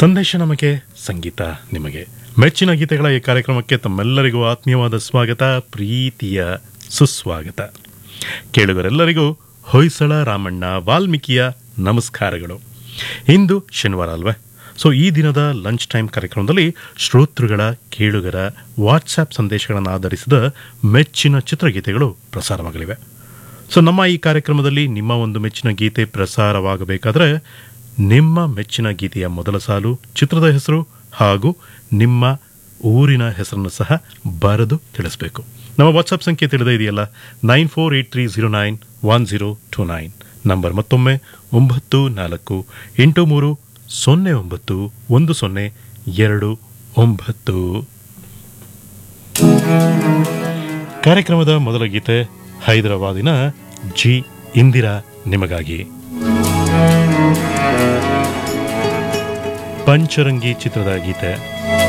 ಸಂದೇಶ ನಮಗೆ ಸಂಗೀತ ನಿಮಗೆ ಮೆಚ್ಚಿನ ಗೀತೆಗಳ ಈ ಕಾರ್ಯಕ್ರಮಕ್ಕೆ ತಮ್ಮೆಲ್ಲರಿಗೂ ಆತ್ಮೀಯವಾದ ಸ್ವಾಗತ ಪ್ರೀತಿಯ ಸುಸ್ವಾಗತ ಕೇಳುಗರೆಲ್ಲರಿಗೂ ಹೊಯ್ಸಳ ರಾಮಣ್ಣ ವಾಲ್ಮೀಕಿಯ ನಮಸ್ಕಾರಗಳು ಇಂದು ಶನಿವಾರ ಅಲ್ವೇ ಸೊ ಈ ದಿನದ ಲಂಚ್ ಟೈಮ್ ಕಾರ್ಯಕ್ರಮದಲ್ಲಿ ಶ್ರೋತೃಗಳ ಕೇಳುಗರ ವಾಟ್ಸ್ಆಪ್ ಸಂದೇಶಗಳನ್ನು ಆಧರಿಸಿದ ಮೆಚ್ಚಿನ ಚಿತ್ರಗೀತೆಗಳು ಪ್ರಸಾರವಾಗಲಿವೆ ಸೊ ನಮ್ಮ ಈ ಕಾರ್ಯಕ್ರಮದಲ್ಲಿ ನಿಮ್ಮ ಒಂದು ಮೆಚ್ಚಿನ ಗೀತೆ ಪ್ರಸಾರವಾಗಬೇಕಾದ್ರೆ ನಿಮ್ಮ ಮೆಚ್ಚಿನ ಗೀತೆಯ ಮೊದಲ ಸಾಲು ಚಿತ್ರದ ಹೆಸರು ಹಾಗೂ ನಿಮ್ಮ ಊರಿನ ಹೆಸರನ್ನು ಸಹ ಬರೆದು ತಿಳಿಸಬೇಕು ನಮ್ಮ ವಾಟ್ಸಪ್ ಸಂಖ್ಯೆ ತಿಳಿದೇ ಇದೆಯಲ್ಲ nine four eight three zero nine one zero two nine number ಮತ್ತೊಮ್ಮೆ ಒಂಬತ್ತು ನಾಲ್ಕು ಎಂಟು ಮೂರು ಸೊನ್ನೆ ಒಂಬತ್ತು ಒಂದು ಸೊನ್ನೆ ಎರಡು ಒಂಬತ್ತು ಕಾರ್ಯಕ್ರಮದ ಮೊದಲ ಗೀತೆ ಹೈದರಾಬಾದಿನ ಜಿ ಇಂದಿರಾ ನಿಮಗಾಗಿ ಪಂಚರಂಗಿ ಚಿತ್ರದ ಗೀತೆ